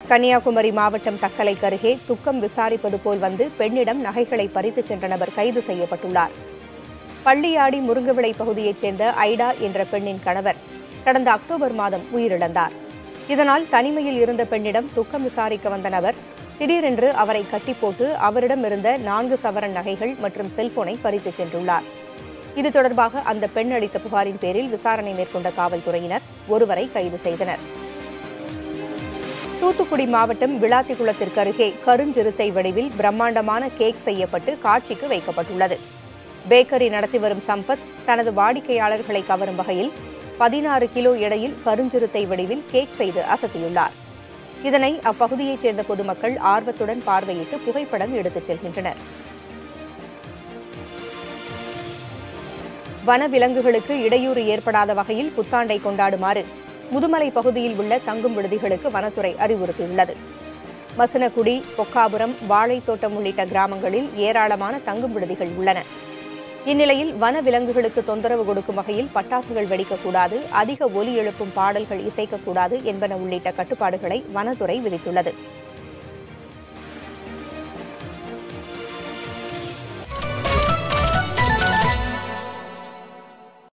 கன்னியாகுமரி மாவட்டம் தக்கலைக்கு அருகே துக்கம் விசாரிப்பது போல் வந்து பெண்ணிடம் நகைகளை பறித்துச் சென்ற நபர் கைது செய்யப்பட்டுள்ளார் பள்ளியாடி முருங்கவிளை பகுதியைச் சேர்ந்த ஐடா என்ற பெண்ணின் கணவர் கடந்த அக்டோபர் மாதம் உயிரிழந்தார் இதனால் தனிமையில் இருந்த பெண்ணிடம் துக்கம் விசாரிக்க வந்த நபர் திடீரென்று அவரை கட்டி போட்டு அவரிடம் இருந்த நான்கு சவரன் நகைகள் மற்றும் செல்போனை பறித்துச் சென்றுள்ளார் இது தொடர்பாக அந்த பெண் அளித்த புகாரின் பேரில் விசாரணை மேற்கொண்ட காவல்துறையினர் ஒருவரை கைது செய்தனர் தூத்துக்குடி மாவட்டம் விளாத்திக்குளத்திற்கு அருகே கருஞ்சிறுத்தை வடிவில் பிரம்மாண்டமான கேக் செய்யப்பட்டு காட்சிக்கு வைக்கப்பட்டுள்ளது பேக்கரி நடத்தி வரும் சம்பத் தனது வாடிக்கையாளர்களை கவரும் வகையில் பதினாறு கிலோ எடையில் கருஞ்சிறுத்தை வடிவில் கேக் செய்து அசத்தியுள்ளார் இதனை அப்பகுதியைச் சேர்ந்த பொதுமக்கள் ஆர்வத்துடன் பார்வையிட்டு புகைப்படம் எடுத்துச் செல்கின்றனர் வனவிலங்குகளுக்கு இடையூறு ஏற்படாத வகையில் புத்தாண்டை கொண்டாடுமாறு முதுமலை பகுதியில் உள்ள தங்கும் விடுதிகளுக்கு வனத்துறை அறிவுறுத்தியுள்ளது மசனகுடி பொக்காபுரம் வாழைத்தோட்டம் உள்ளிட்ட கிராமங்களில் ஏராளமான தங்கும் விடுதிகள் உள்ளன இந்நிலையில் வனவிலங்குகளுக்கு தொந்தரவு கொடுக்கும் வகையில் பட்டாசுகள் வெடிக்கக்கூடாது அதிக ஒலி எழுப்பும் பாடல்கள் இசைக்கக்கூடாது என்பன உள்ளிட்ட கட்டுப்பாடுகளை வனத்துறை விதித்துள்ளது